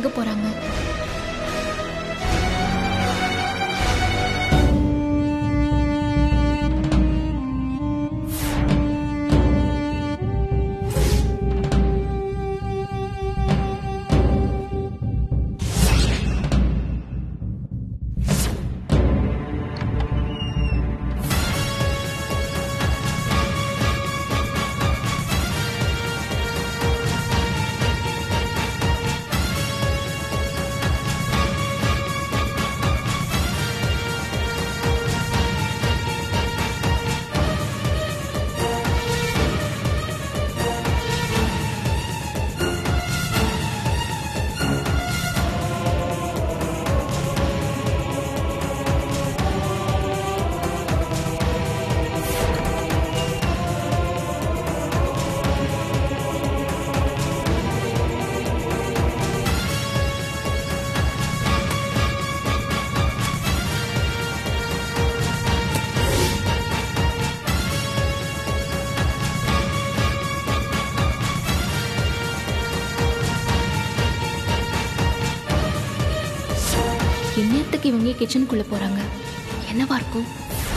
எங்க போறாங்க என்னத்துக்கு இவங்க கிச்சனுக்குள்ள போறாங்க என்னவா இருக்கும்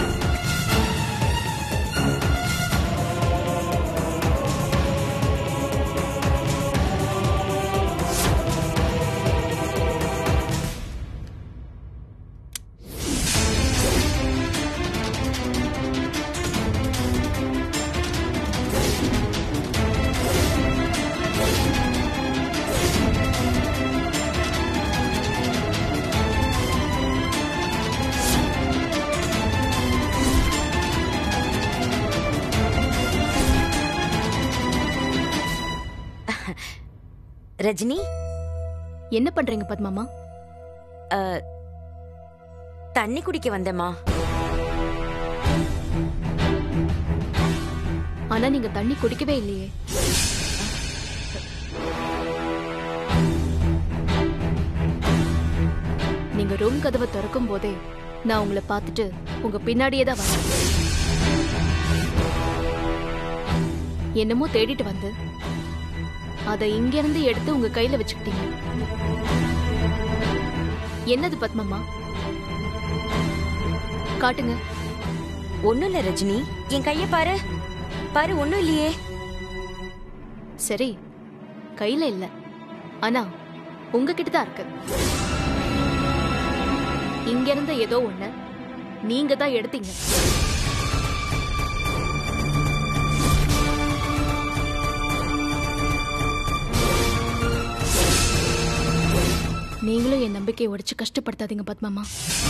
ரஜினி என்ன பண்றீங்க பத்மாமா தண்ணி குடிக்க வந்தேம்மா ஆனா நீங்க தண்ணி குடிக்கவே இல்லையே நீங்க ரூம் கதவை திறக்கும் போதே நான் உங்களை பார்த்துட்டு உங்க பின்னாடியே தான் வரேன் என்னமோ தேடிட்டு வந்து அதை இங்க இருந்து எடுத்து உங்க கையில வச்சுக்கிட்டீங்க என்னது பத்மம்மா காட்டுங்க ஒண்ணும் இல்ல ரஜினி என் கைய பாரு பாரு ஒண்ணும் இல்லையே சரி கையில இல்ல ஆனா உங்ககிட்ட தான் இருக்கு இங்க இருந்த ஏதோ ஒண்ணு நீங்க தான் எடுத்தீங்க நீங்களும் என் நம்பிக்கையை உடைச்சு கஷ்டப்படுத்தாதீங்க பத்மாமா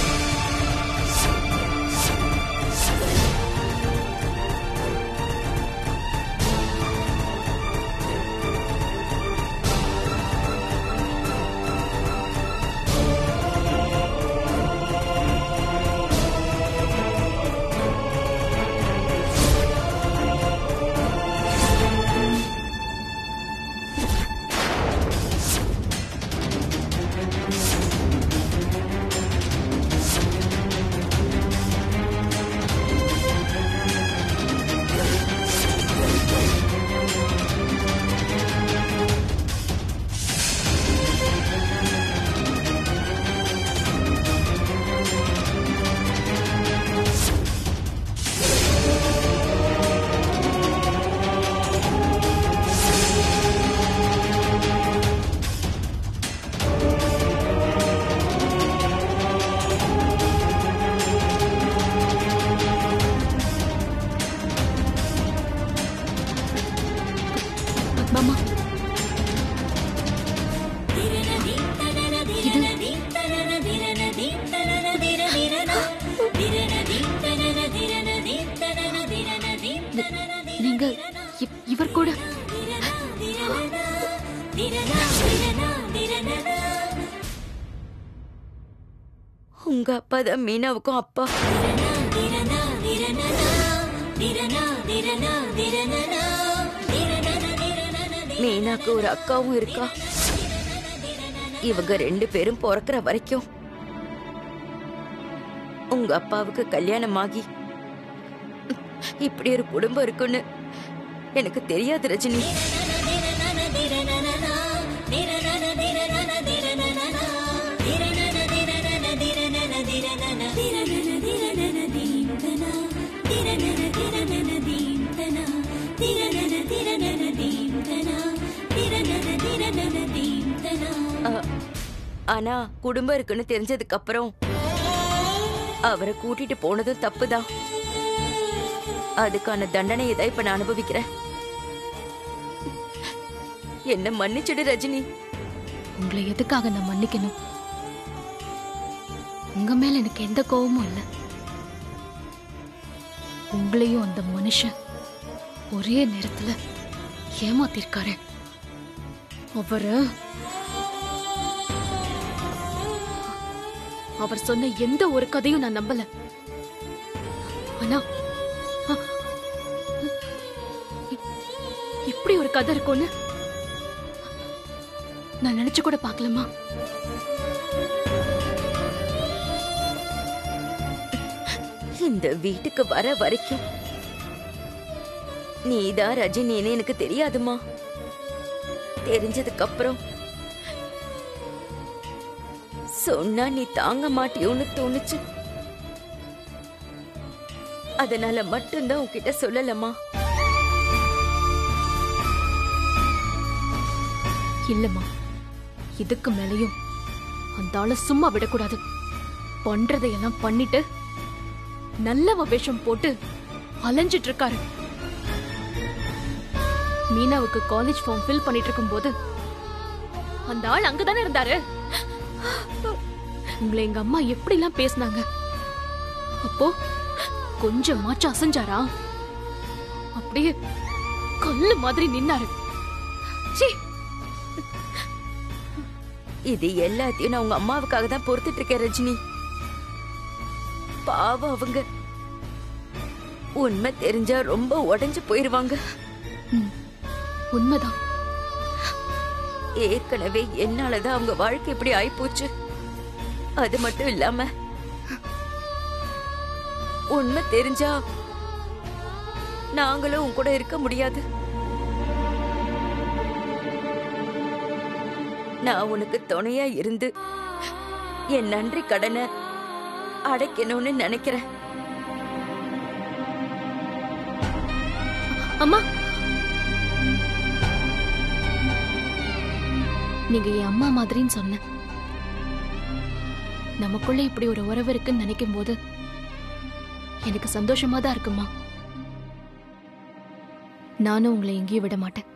பத்மாமா இது நீங்க இ- இவர் கூட உங்க அப்பா தான் மீனாவுக்கும் அப்பா மீனாக்கு ஒரு அக்காவும் இருக்கா இவங்க ரெண்டு பேரும் பிறக்கிற வரைக்கும் உங்க அப்பாவுக்கு கல்யாணம் ஆகி இப்படி ஒரு குடும்பம் இருக்குன்னு எனக்கு தெரியாது ரஜினி ஆனா குடும்பம் இருக்குன்னு தெரிஞ்சதுக்கு அப்புறம் அவரை கூட்டிட்டு போனதும் தப்புதான் அதுக்கான தண்டனையை தான் இப்ப நான் அனுபவிக்கிறேன் என்ன மன்னிச்சிடு ரஜினி உங்களை எதுக்காக நான் மன்னிக்கணும் உங்க மேல எனக்கு எந்த கோவமும் இல்லை உங்களையும் அந்த மனுஷன் ஒரே நேரத்துல ஏமாத்திருக்காரு அவரு அவர் சொன்ன எந்த ஒரு கதையும் நான் நம்பல ஆனா அ- இ- இப்படி ஒரு கதை இருக்கும்னு நான் நினைச்சு கூட பார்க்கலமா இந்த வீட்டுக்கு வர வரைக்கும் நீதான் ரஜினின்னு எனக்கு தெரியாதுமா தெரிஞ்சதுக்கு அப்புறம் சொன்னா நீ தாங்க மாட்டியோன்னு தோணுச்சு அதனால மட்டும்தான் உன்கிட்ட சொல்லலம்மா இல்லம்மா இதுக்கு மேலயும் அந்த ஆளை சும்மா விடக்கூடாது பண்றதையெல்லாம் பண்ணிட்டு நல்லவ வேஷம் போட்டு அலைஞ்சிட்டு இருக்காரு மீனாவுக்கு காலேஜ் ஃபார்ம் ஃபில் பண்ணிட்டு இருக்கும்போது அந்த ஆள் அங்கதானே இருந்தாரு உங்களை எங்க அம்மா எப்படிலாம் பேசினாங்க அப்போ கொஞ்சமாச்சும் அசைஞ்சாரா அப்படியே கல்லு மாதிரி நின்னாரு சீ இது எல்லாத்தையும் நான் உங்க அம்மாவுக்காக தான் பொறுத்துட்டு இருக்கேன் ரஜினி பாவம் அவங்க உண்மை தெரிஞ்சா ரொம்ப உடைஞ்சு போயிருவாங்க ம், உண்மைதான் ஏற்கனவே என்னாலதான் அவங்க வாழ்க்கை இப்படி ஆயிப்போச்சு அது மட்டும் இல்லாம உண்மை தெரிஞ்சா நாங்களும் உன் கூட இருக்க முடியாது நான் உனக்கு துணையா இருந்து என் நன்றி கடனை அடைக்கணும்னு நினைக்கிறேன் அம்மா நீங்க என் அம்மா மாதிரின்னு சொன்ன நமக்குள்ள இப்படி ஒரு உறவு இருக்குன்னு நினைக்கும் போது எனக்கு சந்தோஷமா தான் இருக்குமா நானும் உங்களை எங்கேயும் விட மாட்டேன்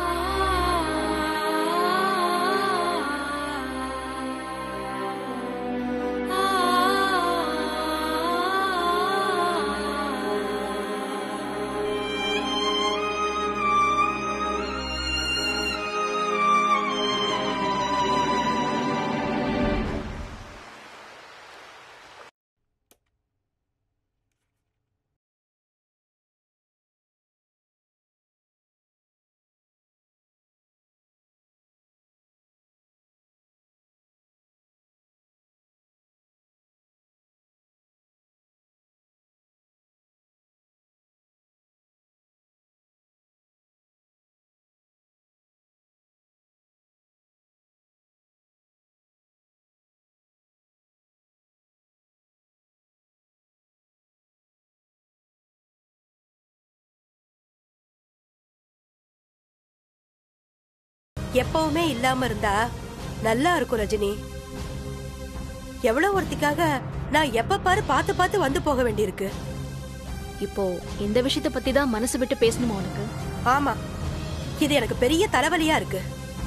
எப்பவுமே இல்லாம இருந்தா நல்லா இருக்கும் ரஜினி எவ்வளவு ஒருத்திக்காக நான் எப்ப பாரு பார்த்து பார்த்து வந்து போக வேண்டியிருக்கு இப்போ இந்த விஷயத்த பத்தி தான் மனசு விட்டு பேசணுமா உனக்கு ஆமா இது எனக்கு பெரிய தலைவலியா இருக்கு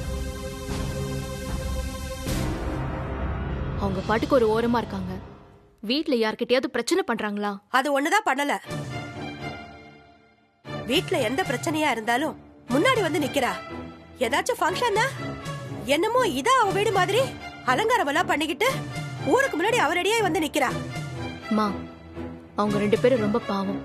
அவங்க பாட்டுக்கு ஒரு ஓரமா இருக்காங்க வீட்ல யார்கிட்டயாவது பிரச்சனை பண்றாங்களா அது ஒண்ணுதான் பண்ணல வீட்ல எந்த பிரச்சனையா இருந்தாலும் முன்னாடி வந்து நிக்கிறா ஏதாச்சும் ஃபங்க்ஷன்னா என்னமோ இதா அவ வீடு மாதிரி அலங்காரம் எல்லாம் பண்ணிக்கிட்டு ஊருக்கு முன்னாடி அவரடியே வந்து நிக்கிறா மா அவங்க ரெண்டு பேரும் ரொம்ப பாவம்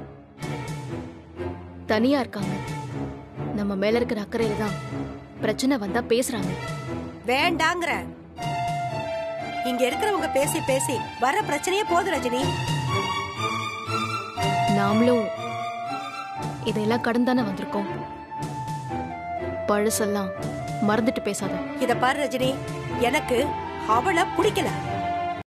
தனியா இருக்காங்க நம்ம மேல இருக்கிற அக்கறையில தான் பிரச்சனை வந்தா பேசுறாங்க வேண்டாங்கிற இங்க இருக்கிறவங்க பேசி பேசி வர பிரச்சனையே போதும் ரஜினி நாமளும் இதையெல்லாம் கடந்தானே வந்திருக்கோம் பழசெல்லாம் மறந்துட்டு பேசாத இத பாரு ரஜினி எனக்கு அவளை பிடிக்கல